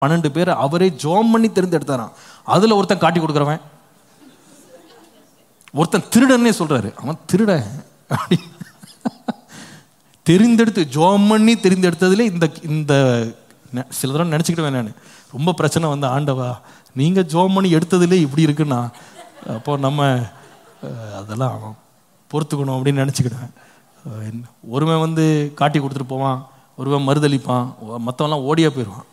பன்னெண்டு பேரை அவரே ஜோம் பண்ணி தெரிந்தெடுத்தாராம் அதுல ஒருத்தன் காட்டி கொடுக்குறவன் ஒருத்தன் திருடன்னே சொல்றாரு அவன் திருட அப்படி தெரிந்தெடுத்து ஜோம் பண்ணி தெரிந்தெடுத்ததுல இந்த இந்த நெ- சில தடவை நினச்சிக்கிட்டு நான் ரொம்ப பிரச்சனை வந்து ஆண்டவா நீங்க ஜோம் பண்ணி எடுத்ததுலே இப்படி இருக்குன்னா அப்போ நம்ம அஹ், அதெல்லாம் பொறுத்துக்கணும் அப்படின்னு நினச்சிக்கிட்டேன் ஒருவன் வந்து காட்டி கொடுத்துட்டு போவான் ஒருவன் மறுதளிப்பான் மற்றவன்லாம் ஓடியா போயிடுவான்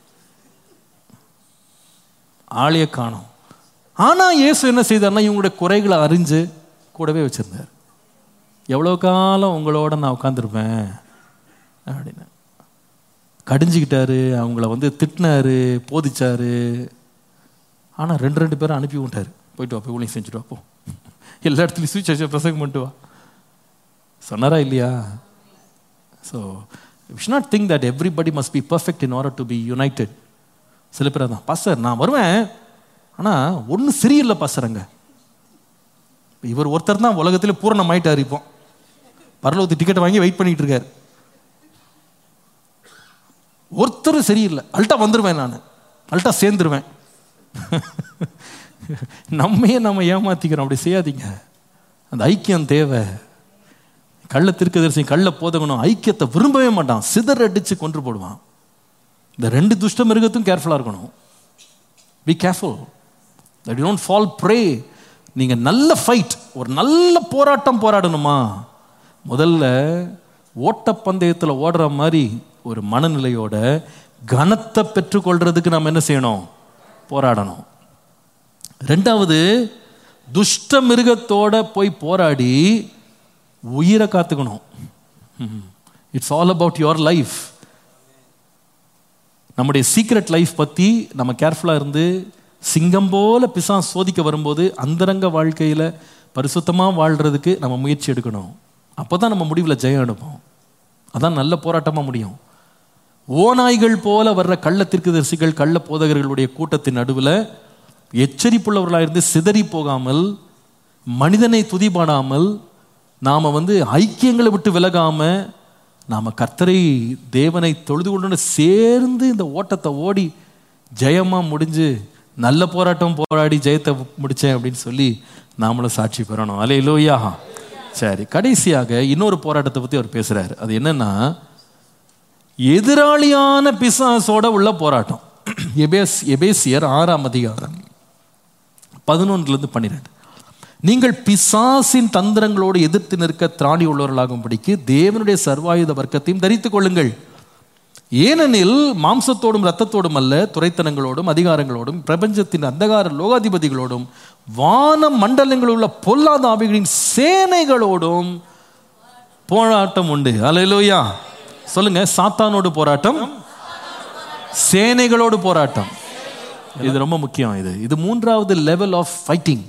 ஆளையே காணோம் ஆனா இயேசு என்ன செய்தார்னா இவங்களுடைய குறைகளை அறிஞ்சு கூடவே வச்சிருந்தார் எவ்வளோ காலம் உங்களோட நான் உட்காந்துருப்பேன் அப்படின்னு கடிஞ்சிக்கிட்டாரு அவங்கள வந்து திட்டினாரு போதிச்சாரு ஆனா ரெண்டு ரெண்டு பேரும் அனுப்பி விட்டாரு போயிட்டு வா போய் ஊழியம் செஞ்சுட்டு வா போ எல்லா இடத்துலையும் சுவிச் பிரசங்கம் பண்ணிட்டு வா சொன்னாரா இல்லையா so wish not think that everybody must be perfect in order to be united சில பேர் தான் பாஸ்டர் நான் வருவேன் ஆனால் ஒன்றும் சரியில்லை பாஸ்டர் அங்க இவர் ஒருத்தர் தான் உலகத்திலே பூரணமாயிட்டார் இப்போ பரலோகத்து டிக்கெட் வாங்கி வெயிட் பண்ணிட்டு இருக்காரு ஒருத்தரும் சரியில்லை அல்ட்டா வந்துடுவேன் நான் அல்ட்டா சேர்ந்துருவேன் நம்மையே நம்ம ஏமாத்திக்கிறோம் அப்படி செய்யாதீங்க அந்த ஐக்கியம் தேவை கள்ள திருக்கதரிசி கள்ள போதகணும் ஐக்கியத்தை விரும்பவே மாட்டான் சிதற அடிச்சு கொன்று போடுவான் இந்த ரெண்டு துஷ்ட மிருகத்தும் கேர்ஃபுல்லாக இருக்கணும் be careful that you don't fall prey நீங்க நல்ல ஃபைட் ஒரு நல்ல போராட்டம் போராடணுமா முதல்ல ஓட்டப்பந்தயத்தில் ஓடுற மாதிரி ஒரு மனநிலையோட கனத்தை பெற்றுக்கொள்றதுக்கு நம்ம என்ன செய்யணும் போராடணும் ரெண்டாவது துஷ்ட மிருகத்தோட போய் போராடி உயிரை காத்துக்கணும் it's all about your life நம்முடைய சீக்ரெட் லைஃப் பற்றி நம்ம கேர்ஃபுல்லாக இருந்து சிங்கம் போல பிசான் சோதிக்க வரும்போது அந்தரங்க வாழ்க்கையில் பரிசுத்தமாக வாழ்கிறதுக்கு நம்ம முயற்சி எடுக்கணும் அப்போ தான் நம்ம முடிவில் ஜெயம் எடுப்போம் அதான் நல்ல போராட்டமாக முடியும் ஓநாய்கள் போல வர்ற கள்ள தரிசிகள் கள்ள போதகர்களுடைய கூட்டத்தின் நடுவில் எச்சரிப்புள்ளவர்களாக இருந்து சிதறி போகாமல் மனிதனை துதிபாடாமல் நாம் வந்து ஐக்கியங்களை விட்டு விலகாம நாம் கர்த்தரை தேவனை தொழுது கொண்டு சேர்ந்து இந்த ஓட்டத்தை ஓடி ஜெயமாக முடிஞ்சு நல்ல போராட்டம் போராடி ஜெயத்தை முடித்தேன் அப்படின்னு சொல்லி நாமளும் சாட்சி பெறணும் அலே லோயா சரி கடைசியாக இன்னொரு போராட்டத்தை பற்றி அவர் பேசுகிறார் அது என்னன்னா எதிராளியான பிசாசோட உள்ள போராட்டம் எபேஸ் எபேசியர் ஆறாம் அதிகாரம் பதினொன்றுலேருந்து பன்னிரெண்டு நீங்கள் பிசாசின் தந்திரங்களோடு எதிர்த்து நிற்க திராணி உள்ளவர்களாகும்படிக்கு தேவனுடைய சர்வாயுத வர்க்கத்தையும் தரித்துக் கொள்ளுங்கள் ஏனெனில் மாம்சத்தோடும் இரத்தத்தோடும் அல்ல துறைத்தனங்களோடும் அதிகாரங்களோடும் பிரபஞ்சத்தின் அந்தகார லோகாதிபதிகளோடும் வான மண்டலங்களில் உள்ள பொல்லாத ஆவிகளின் சேனைகளோடும் போராட்டம் உண்டு அலையிலோயா சொல்லுங்க சாத்தானோடு போராட்டம் சேனைகளோடு போராட்டம் இது ரொம்ப முக்கியம் இது இது மூன்றாவது லெவல் ஆஃப் ஃபைட்டிங்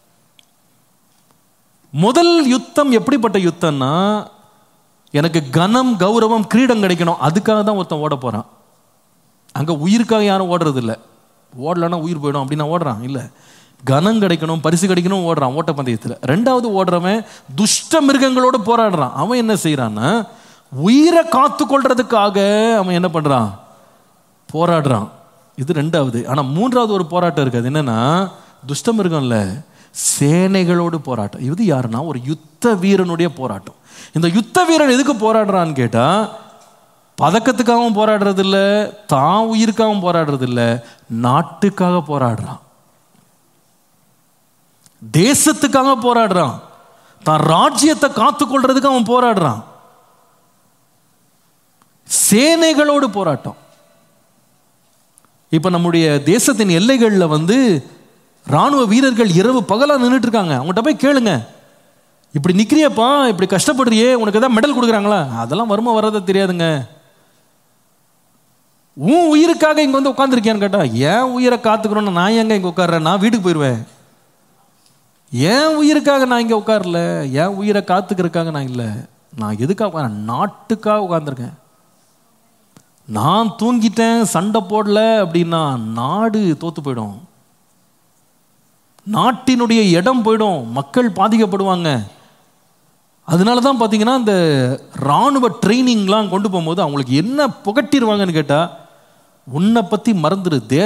முதல் யுத்தம் எப்படிப்பட்ட யுத்தம்னா எனக்கு கனம் கௌரவம் கிரீடம் கிடைக்கணும் அதுக்காக தான் ஒருத்தன் ஓட போறான் அங்க உயிருக்காக யாரும் ஓடுறது இல்லை ஓடலன்னா உயிர் போயிடும் அப்படின்னா ஓடுறான் இல்லை கனம் கிடைக்கணும் பரிசு கிடைக்கணும் ஓடுறான் ஓட்டப்பந்தயத்தில் ரெண்டாவது ஓடுறவன் துஷ்ட மிருகங்களோடு போராடுறான் அவன் என்ன செய்யறான்னா உயிரை காத்து கொள்றதுக்காக அவன் என்ன பண்றான் போராடுறான் இது ரெண்டாவது ஆனா மூன்றாவது ஒரு போராட்டம் இருக்கு அது என்னன்னா துஷ்ட மிருகம் இல்ல சேனைகளோடு போராட்டம் இது யாருன்னா ஒரு யுத்த வீரனுடைய போராட்டம் இந்த யுத்த வீரன் எதுக்கு போராடுறான்னு கேட்டா பதக்கத்துக்காகவும் போராடுறது இல்ல தான் உயிருக்காகவும் போராடுறது இல்ல நாட்டுக்காக போராடுறான் தேசத்துக்காக போராடுறான் தான் ராஜ்யத்தை காத்துக்கொள்றதுக்கு அவன் போராடுறான் சேனைகளோடு போராட்டம் இப்ப நம்முடைய தேசத்தின் எல்லைகளில் வந்து ராணுவ வீரர்கள் இரவு பகலா நின்றுட்டு இருக்காங்க அவங்ககிட்ட போய் கேளுங்க இப்படி நிக்கிறியப்பா இப்படி கஷ்டப்படுறியே உனக்கு ஏதாவது மெடல் கொடுக்குறாங்களா அதெல்லாம் வருமா வர்றதா தெரியாதுங்க உன் உயிருக்காக இங்க வந்து உட்காந்துருக்கியான்னு கேட்டா ஏன் உயிரை காத்துக்கணும்னு நான் எங்க இங்க உட்கார்றேன் நான் வீட்டுக்கு போயிடுவேன் ஏன் உயிருக்காக நான் இங்க உட்காரல ஏன் உயிரை காத்துக்கிறதுக்காக நான் இல்லை நான் எதுக்காக உட்காரேன் நாட்டுக்காக உட்காந்துருக்கேன் நான் தூங்கிட்டேன் சண்டை போடல அப்படின்னா நாடு தோத்து போயிடும் நாட்டினுடைய இடம் போயிடும் மக்கள் பாதிக்கப்படுவாங்க அதனால தான் பார்த்தீங்கன்னா இந்த இராணுவ ட்ரைனிங்லாம் கொண்டு போகும்போது அவங்களுக்கு என்ன புகட்டிடுவாங்கன்னு கேட்டால் உன்னை பத்தி மறந்துரு